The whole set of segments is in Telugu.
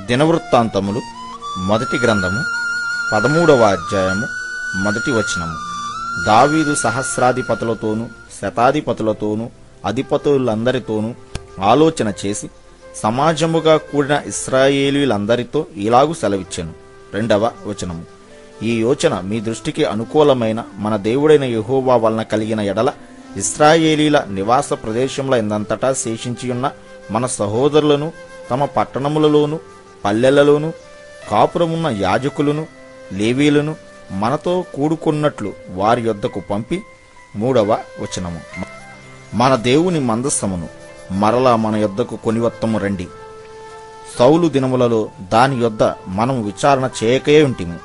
దినవృత్తాంతములు మొదటి గ్రంథము పదమూడవ అధ్యాయము మొదటి వచనము దావీదు సహస్రాధిపతులతోనూ శతాధిపతులతోనూ అధిపతులందరితోనూ ఆలోచన చేసి సమాజముగా కూడిన ఇస్రాయేలీలందరితో ఇలాగు సెలవిచ్చెను రెండవ వచనము ఈ యోచన మీ దృష్టికి అనుకూలమైన మన దేవుడైన యెహోవా వలన కలిగిన ఎడల ఇస్రాయేలీల నివాస ప్రదేశముల ఎందంతటా శేషించియున్న మన సహోదరులను తమ పట్టణములలోను పల్లెలలోను కాపురమున్న యాజకులను లేవీలను మనతో కూడుకున్నట్లు వారి యొద్దకు పంపి మూడవ వచనము మన దేవుని మందస్సమును మరలా మన యొద్దకు కొనివత్తము రండి సౌలు దినములలో దాని యొద్ద మనము విచారణ చేయకయే ఉంటిము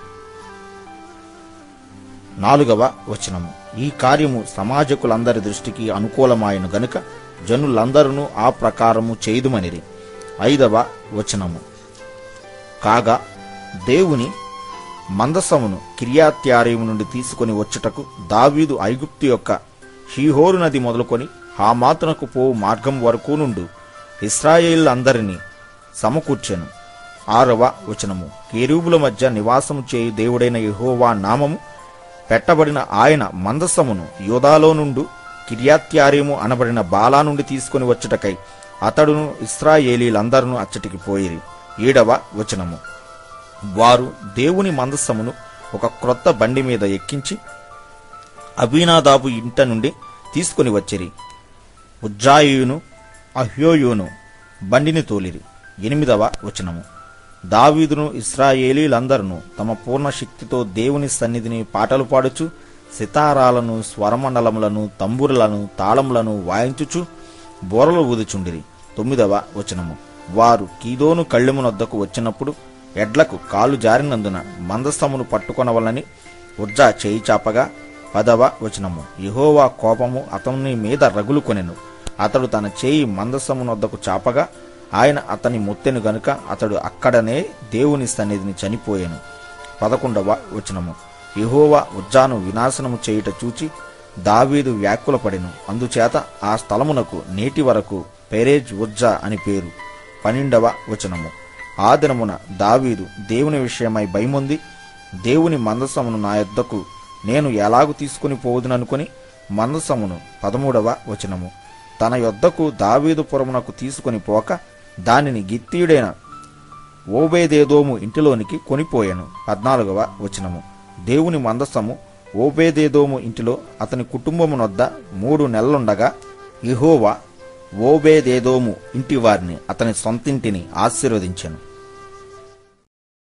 నాలుగవ వచనము ఈ కార్యము సమాజకులందరి దృష్టికి అనుకూలమాయను గనుక జనులందరూ ఆ ప్రకారము చేయుదుమనిరి ఐదవ వచనము కాగా దేవుని మందసమును కిర్యాత్యారీము నుండి తీసుకొని వచ్చుటకు దావీదు ఐగుప్తు యొక్క షీహోరు నది మొదలుకొని హామాతునకు పోవు మార్గం వరకు నుండు ఇస్రాయేళ్లందరినీ సమకూర్చెను ఆరవ వచనము కేరూబుల మధ్య నివాసము చేయు దేవుడైన యెహోవా నామము పెట్టబడిన ఆయన మందసమును యోదాలో నుండు కిర్యాత్యారీము అనబడిన బాలా నుండి తీసుకొని వచ్చుటకై అతడును ఇస్రాయేలీలందరూ అచ్చటికి పోయిరి ఏడవ వచనము వారు దేవుని మందస్సమును ఒక క్రొత్త బండి మీద ఎక్కించి అబీనాదాబు ఇంట నుండి తీసుకొని వచ్చిరి ఉజ్జాయును అహ్యోయును బండిని తోలిరి ఎనిమిదవ వచనము దావీదును ఇస్రాయేలీలందరూ తమ పూర్ణ శక్తితో దేవుని సన్నిధిని పాటలు పాడుచు సితారాలను స్వరమండలములను తంబురులను తాళములను వాయించుచు బోరలు ఊదుచుండిరి తొమ్మిదవ వచనము వారు కీదోను కళ్ళెమునొద్దకు వచ్చినప్పుడు ఎడ్లకు కాలు జారినందున మందస్థమును పట్టుకొనవలని ఉజ్జా చేయి చాపగా పదవ వచనము యెహోవా కోపము అతని మీద రగులుకొనెను అతడు తన చేయి మందసమునొద్దకు చాపగా ఆయన అతని మొత్తెను గనుక అతడు అక్కడనే దేవుని సన్నిధిని చనిపోయాను పదకొండవ వచనము యెహోవా ఉజ్జాను వినాశనము చేయుట చూచి దావీదు వ్యాకులపడెను అందుచేత ఆ స్థలమునకు నేటి వరకు పెరేజ్ ఉజ్జా అని పేరు పన్నెండవ వచనము ఆ దినమున దావీదు దేవుని విషయమై భయముంది దేవుని మందసమును నా యొద్దకు నేను ఎలాగు తీసుకుని పోదుననుకొని మందసమును పదమూడవ వచనము తన యొద్దకు దావీదు పురమునకు తీసుకొని పోక దానిని గిత్తీయుడైన ఓబేదేదోము ఇంటిలోనికి కొనిపోయాను పద్నాలుగవ వచనము దేవుని మందసము ఓబేదేదోము ఇంటిలో అతని కుటుంబమునొద్ద మూడు నెలలుండగా ఇహోవా ఓబేదేదోము ఇంటి వారిని అతని సొంతింటిని ఆశీర్వదించాను